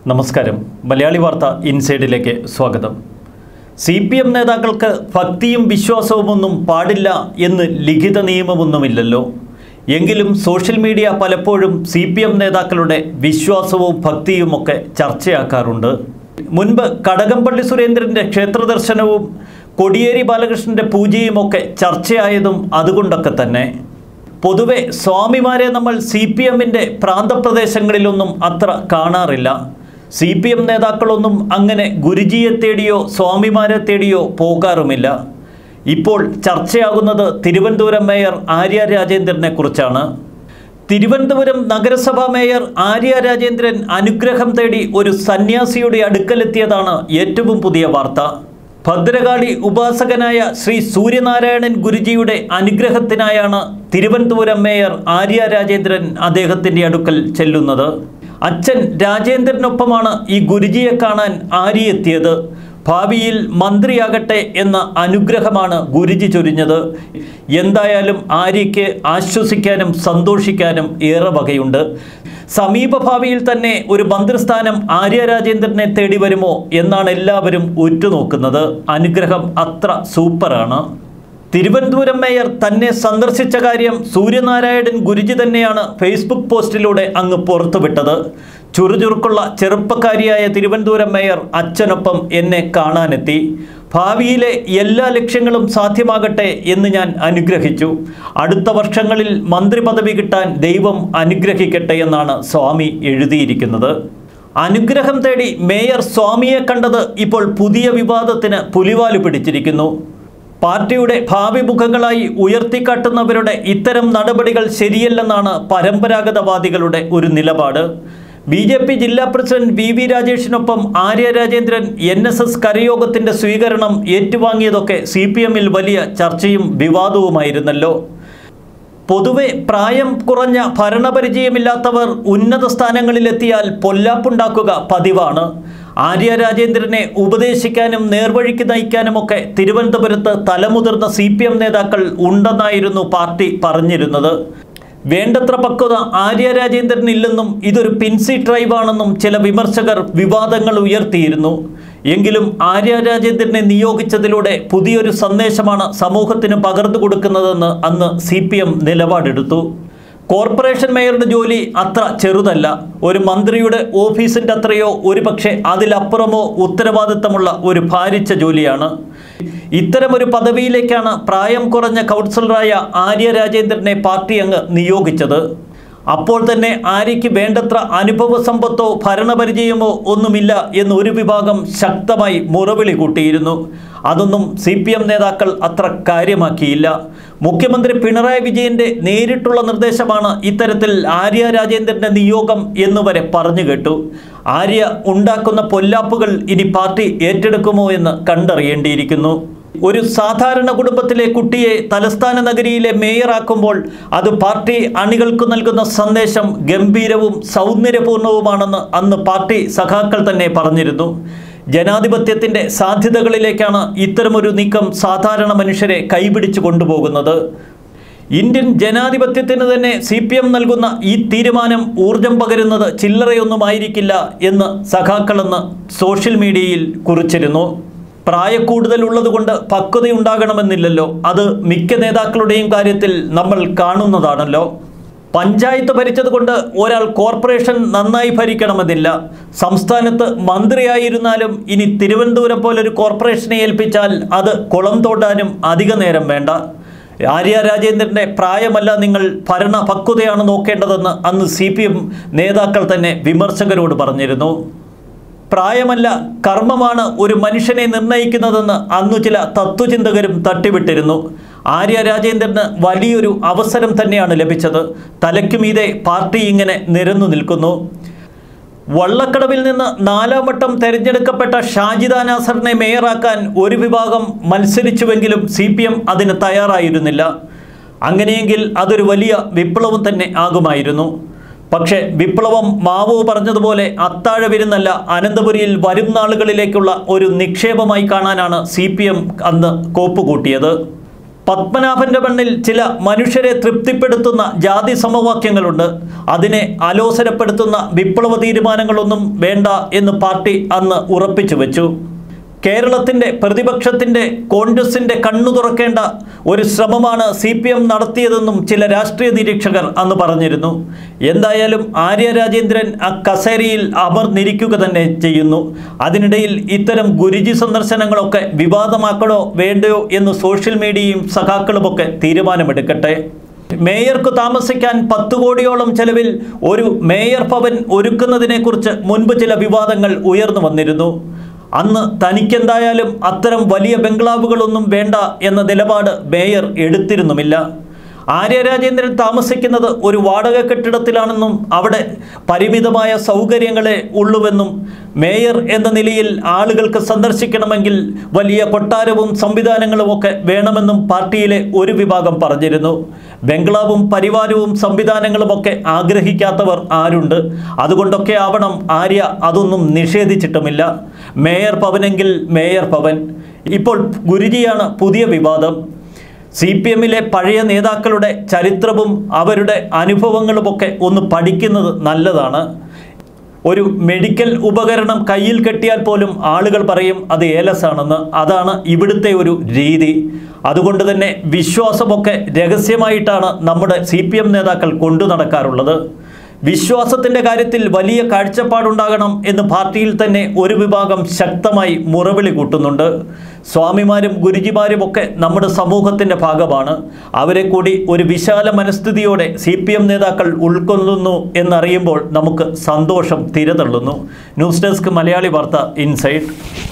നമസ്കാരം മലയാളി വാർത്ത ഇൻസൈഡിലേക്ക് സ്വാഗതം സി പി എം നേതാക്കൾക്ക് ഭക്തിയും വിശ്വാസവുമൊന്നും പാടില്ല എന്ന് ലിഖിത നിയമമൊന്നുമില്ലല്ലോ എങ്കിലും സോഷ്യൽ മീഡിയ പലപ്പോഴും സി പി എം നേതാക്കളുടെ വിശ്വാസവും ഭക്തിയുമൊക്കെ ചർച്ചയാക്കാറുണ്ട് മുൻപ് കടകംപള്ളി സുരേന്ദ്രൻ്റെ ക്ഷേത്രദർശനവും കൊടിയേരി ബാലകൃഷ്ണൻ്റെ പൂജയുമൊക്കെ ചർച്ചയായതും അതുകൊണ്ടൊക്കെ തന്നെ പൊതുവെ സ്വാമിമാരെ നമ്മൾ സി പി എമ്മിൻ്റെ പ്രാന്തപ്രദേശങ്ങളിലൊന്നും അത്ര കാണാറില്ല സി പി എം നേതാക്കളൊന്നും അങ്ങനെ ഗുരുജിയെ തേടിയോ സ്വാമിമാരെ തേടിയോ പോകാറുമില്ല ഇപ്പോൾ ചർച്ചയാകുന്നത് തിരുവനന്തപുരം മേയർ ആര്യ രാജേന്ദ്രനെ കുറിച്ചാണ് തിരുവനന്തപുരം നഗരസഭാ മേയർ ആര്യ രാജേന്ദ്രൻ അനുഗ്രഹം തേടി ഒരു സന്യാസിയുടെ അടുക്കലെത്തിയതാണ് ഏറ്റവും പുതിയ വാർത്ത ഭദ്രകാളി ഉപാസകനായ ശ്രീ സൂര്യനാരായണൻ ഗുരുജിയുടെ അനുഗ്രഹത്തിനായാണ് തിരുവനന്തപുരം മേയർ ആര്യ രാജേന്ദ്രൻ അദ്ദേഹത്തിൻ്റെ അടുക്കൽ ചെല്ലുന്നത് അച്ഛൻ രാജേന്ദ്രനൊപ്പമാണ് ഈ ഗുരുജിയെ കാണാൻ ആര്യ എത്തിയത് ഭാവിയിൽ മന്ത്രിയാകട്ടെ എന്ന അനുഗ്രഹമാണ് ഗുരുജി ചൊരിഞ്ഞത് എന്തായാലും ആര്യയ്ക്ക് ആശ്വസിക്കാനും സന്തോഷിക്കാനും ഏറെ വകയുണ്ട് സമീപഭാവിയിൽ തന്നെ ഒരു മന്ത്രിസ്ഥാനം ആര്യ രാജേന്ദ്രനെ തേടി വരുമോ എന്നാണ് എല്ലാവരും ഉറ്റുനോക്കുന്നത് അനുഗ്രഹം അത്ര സൂപ്പറാണ് തിരുവനന്തപുരം മേയർ തന്നെ സന്ദർശിച്ച കാര്യം സൂര്യനാരായണൻ ഗുരുജി തന്നെയാണ് ഫേസ്ബുക്ക് പോസ്റ്റിലൂടെ അങ്ങ് പുറത്തുവിട്ടത് ചുറുചുറുക്കുള്ള ചെറുപ്പക്കാരിയായ തിരുവനന്തപുരം മേയർ അച്ഛനൊപ്പം എന്നെ കാണാനെത്തി ഭാവിയിലെ എല്ലാ ലക്ഷ്യങ്ങളും സാധ്യമാകട്ടെ എന്ന് ഞാൻ അനുഗ്രഹിച്ചു അടുത്ത വർഷങ്ങളിൽ മന്ത്രി പദവി കിട്ടാൻ ദൈവം അനുഗ്രഹിക്കട്ടെ എന്നാണ് സ്വാമി എഴുതിയിരിക്കുന്നത് അനുഗ്രഹം തേടി മേയർ സ്വാമിയെ കണ്ടത് ഇപ്പോൾ പുതിയ വിവാദത്തിന് പുലിവാല് പിടിച്ചിരിക്കുന്നു പാർട്ടിയുടെ ഭാവി മുഖങ്ങളായി ഉയർത്തിക്കാട്ടുന്നവരുടെ ഇത്തരം നടപടികൾ ശരിയല്ലെന്നാണ് പരമ്പരാഗതവാദികളുടെ ഒരു നിലപാട് ബി ജെ പി ജില്ലാ പ്രസിഡന്റ് വി വി രാജേഷിനൊപ്പം Arya Rajendran N S S കരയോഗത്തിൻ്റെ സ്വീകരണം ഏറ്റുവാങ്ങിയതൊക്കെ സി പി എമ്മിൽ വലിയ ചർച്ചയും വിവാദവുമായിരുന്നല്ലോ പൊതുവെ പ്രായം കുറഞ്ഞ ഭരണപരിചയമില്ലാത്തവർ ഉന്നത സ്ഥാനങ്ങളിലെത്തിയാൽ പൊല്ലാപ്പുണ്ടാക്കുക പതിവാണ് ആര്യ രാജേന്ദ്രനെ ഉപദേശിക്കാനും നേർവഴിക്ക് നയിക്കാനുമൊക്കെ തിരുവനന്തപുരത്ത് തലമുതിർന്ന സി പി എം നേതാക്കൾ ഉണ്ടെന്നായിരുന്നു പാർട്ടി പറഞ്ഞിരുന്നത് വേണ്ടത്ര പക്വത ആര്യ രാജേന്ദ്രൻ ഇല്ലെന്നും ഇതൊരു പിൻസി ഡ്രൈവാണെന്നും ചില വിമർശകർ വിവാദങ്ങൾ ഉയർത്തിയിരുന്നു എങ്കിലും ആര്യ രാജേന്ദ്രനെ നിയോഗിച്ചതിലൂടെ പുതിയൊരു സന്ദേശമാണ് സമൂഹത്തിന് പകർന്നു കൊടുക്കുന്നതെന്ന് അന്ന് സി പി എം നിലപാടെടുത്തു കോർപ്പറേഷൻ മേയറുടെ ജോലി അത്ര ചെറുതല്ല ഒരു മന്ത്രിയുടെ ഓഫീസിൻ്റെ അത്രയോ ഒരുപക്ഷെ അതിലപ്പുറമോ ഉത്തരവാദിത്തമുള്ള ഒരു ഭാരിച്ച ജോലിയാണ് ഇത്തരമൊരു പദവിയിലേക്കാണ് പ്രായം കുറഞ്ഞ കൗൺസിലറായ ആര്യ രാജേന്ദ്രനെ പാർട്ടി അങ്ങ് നിയോഗിച്ചത് അപ്പോൾ തന്നെ ആര്യയ്ക്ക് വേണ്ടത്ര അനുഭവ സമ്പത്തോ ഭരണപരിചയമോ ഒന്നുമില്ല എന്ന് ഒരു വിഭാഗം ശക്തമായി മുറവിളി കൂട്ടിയിരുന്നു അതൊന്നും സി പി എം നേതാക്കൾ അത്ര കാര്യമാക്കിയില്ല മുഖ്യമന്ത്രി പിണറായി വിജയന്റെ നേരിട്ടുള്ള നിർദ്ദേശമാണ് ഇത്തരത്തിൽ ആര്യ രാജേന്ദ്രന്റെ നിയോഗം എന്നുവരെ പറഞ്ഞു കേട്ടു ആര്യ ഉണ്ടാക്കുന്ന പൊല്ലാപ്പുകൾ ഇനി പാർട്ടി ഏറ്റെടുക്കുമോ എന്ന് കണ്ടറിയേണ്ടിയിരിക്കുന്നു ഒരു സാധാരണ കുടുംബത്തിലെ കുട്ടിയെ തലസ്ഥാന നഗരിയിലെ മേയറാക്കുമ്പോൾ അത് പാർട്ടി അണികൾക്ക് നൽകുന്ന സന്ദേശം ഗംഭീരവും സൗന്ദര്യപൂർണവുമാണെന്ന് അന്ന് പാർട്ടി സഖാക്കൾ തന്നെ പറഞ്ഞിരുന്നു ജനാധിപത്യത്തിൻ്റെ സാധ്യതകളിലേക്കാണ് ഇത്തരമൊരു നീക്കം സാധാരണ മനുഷ്യരെ കൈപിടിച്ചു കൊണ്ടുപോകുന്നത് ഇന്ത്യൻ ജനാധിപത്യത്തിന് തന്നെ സി പി എം നൽകുന്ന ഈ തീരുമാനം ഊർജം പകരുന്നത് ചില്ലറയൊന്നുമായിരിക്കില്ല എന്ന് സഖാക്കളെന്ന് സോഷ്യൽ മീഡിയയിൽ കുറിച്ചിരുന്നു പ്രായക്കൂടുതലുള്ളത് കൊണ്ട് പക്വതയുണ്ടാകണമെന്നില്ലല്ലോ അത് മിക്ക നേതാക്കളുടെയും കാര്യത്തിൽ നമ്മൾ കാണുന്നതാണല്ലോ പഞ്ചായത്ത് ഭരിച്ചതുകൊണ്ട് ഒരാൾ കോർപ്പറേഷൻ നന്നായി ഭരിക്കണമെന്നില്ല സംസ്ഥാനത്ത് മന്ത്രിയായിരുന്നാലും ഇനി തിരുവനന്തപുരം പോലൊരു കോർപ്പറേഷനെ ഏൽപ്പിച്ചാൽ അത് കുളം തോണ്ടാനും അധിക നേരം വേണ്ട ആര്യ രാജേന്ദ്രൻ്റെ പ്രായമല്ല നിങ്ങൾ ഭരണ പക്വതയാണ് നോക്കേണ്ടതെന്ന് അന്ന് സി പി എം നേതാക്കൾ തന്നെ വിമർശകരോട് പറഞ്ഞിരുന്നു പ്രായമല്ല കർമ്മമാണ് ഒരു മനുഷ്യനെ നിർണ്ണയിക്കുന്നതെന്ന് അന്നു ചില തത്വചിന്തകരും തട്ടിവിട്ടിരുന്നു ആര്യ രാജേന്ദ്രന് വലിയൊരു അവസരം തന്നെയാണ് ലഭിച്ചത് തലയ്ക്കുമീതെ പാർട്ടി ഇങ്ങനെ നിരന്നു നിൽക്കുന്നു വള്ളക്കടവിൽ നിന്ന് നാലാം വട്ടം തെരഞ്ഞെടുക്കപ്പെട്ട ഷാജിദ നാസറിനെ മേയറാക്കാൻ ഒരു വിഭാഗം മത്സരിച്ചുവെങ്കിലും സി പി എം അതിന് തയ്യാറായിരുന്നില്ല അങ്ങനെയെങ്കിൽ അതൊരു വലിയ വിപ്ലവം തന്നെ ആകുമായിരുന്നു പക്ഷേ വിപ്ലവം മാവോ പറഞ്ഞതുപോലെ അത്താഴ വിരുന്നല്ല അനന്തപുരിയിൽ വരും നാളുകളിലേക്കുള്ള ഒരു നിക്ഷേപമായി കാണാനാണ് സി പി എം അന്ന് കോപ്പ് കൂട്ടിയത് പത്മനാഭന്റെ മണ്ണിൽ ചില മനുഷ്യരെ തൃപ്തിപ്പെടുത്തുന്ന ജാതി സമവാക്യങ്ങളുണ്ട് അതിനെ അലോസരപ്പെടുത്തുന്ന വിപ്ലവ തീരുമാനങ്ങളൊന്നും വേണ്ട എന്ന് പാർട്ടി അന്ന് ഉറപ്പിച്ചു വെച്ചു കേരളത്തിൻ്റെ പ്രതിപക്ഷത്തിൻ്റെ കോൺഗ്രസിൻ്റെ കണ്ണു തുറക്കേണ്ട ഒരു ശ്രമമാണ് സി പി എം നടത്തിയതെന്നും ചില രാഷ്ട്രീയ നിരീക്ഷകർ അന്ന് പറഞ്ഞിരുന്നു എന്തായാലും ആര്യ രാജേന്ദ്രൻ ആ കസേരയിൽ അമർന്നിരിക്കുക തന്നെ ചെയ്യുന്നു അതിനിടയിൽ ഇത്തരം ഗുരുജി സന്ദർശനങ്ങളൊക്കെ വിവാദമാക്കണോ വേണ്ടയോ എന്ന് സോഷ്യൽ മീഡിയയും സഖാക്കളുമൊക്കെ തീരുമാനമെടുക്കട്ടെ മേയർക്ക് താമസിക്കാൻ പത്ത് കോടിയോളം ചെലവിൽ ഒരു മേയർ ഭവൻ ഒരുക്കുന്നതിനെക്കുറിച്ച് മുൻപ് ചില വിവാദങ്ങൾ ഉയർന്നു വന്നിരുന്നു അന്ന് തനിക്കെന്തായാലും അത്തരം വലിയ ബംഗ്ലാവുകളൊന്നും വേണ്ട എന്ന നിലപാട് മേയർ എടുത്തിരുന്നുമില്ല ആര്യ രാജേന്ദ്രൻ താമസിക്കുന്നത് ഒരു വാടക കെട്ടിടത്തിലാണെന്നും അവിടെ പരിമിതമായ സൗകര്യങ്ങളെ ഉള്ളുവെന്നും മേയർ എന്ന നിലയിൽ ആളുകൾക്ക് സന്ദർശിക്കണമെങ്കിൽ വലിയ കൊട്ടാരവും സംവിധാനങ്ങളും ഒക്കെ വേണമെന്നും പാർട്ടിയിലെ ഒരു വിഭാഗം പറഞ്ഞിരുന്നു ബംഗ്ലാവും പരിവാരവും സംവിധാനങ്ങളുമൊക്കെ ആഗ്രഹിക്കാത്തവർ ആരുണ്ട് അതുകൊണ്ടൊക്കെ ആവണം ആര്യ അതൊന്നും നിഷേധിച്ചിട്ടുമില്ല മേയർ ഭവനെങ്കിൽ മേയർ ഭവൻ ഇപ്പോൾ ഗുരുജിയാണ് പുതിയ വിവാദം സി പി എമ്മിലെ പഴയ നേതാക്കളുടെ ചരിത്രവും അവരുടെ അനുഭവങ്ങളുമൊക്കെ ഒന്ന് പഠിക്കുന്നത് നല്ലതാണ് ഒരു മെഡിക്കൽ ഉപകരണം കയ്യിൽ കെട്ടിയാൽ പോലും ആളുകൾ പറയും അത് ഏലസാണെന്ന് അതാണ് ഇവിടുത്തെ ഒരു രീതി അതുകൊണ്ട് തന്നെ വിശ്വാസമൊക്കെ രഹസ്യമായിട്ടാണ് നമ്മുടെ സി പി എം നേതാക്കൾ കൊണ്ടു നടക്കാറുള്ളത് വിശ്വാസത്തിൻ്റെ കാര്യത്തിൽ വലിയ കാഴ്ചപ്പാടുണ്ടാകണം എന്ന് പാർട്ടിയിൽ തന്നെ ഒരു വിഭാഗം ശക്തമായി മുറവിളി കൂട്ടുന്നുണ്ട് സ്വാമിമാരും ഗുരുജിമാരും ഒക്കെ നമ്മുടെ സമൂഹത്തിൻ്റെ ഭാഗമാണ് അവരെ കൂടി ഒരു വിശാല മനസ്ഥിതിയോടെ സി പി എം നേതാക്കൾ ഉൾക്കൊള്ളുന്നു എന്നറിയുമ്പോൾ നമുക്ക് സന്തോഷം തിരതള്ളുന്നു ന്യൂസ് ഡെസ്ക് മലയാളി വാർത്ത ഇൻസൈഡ്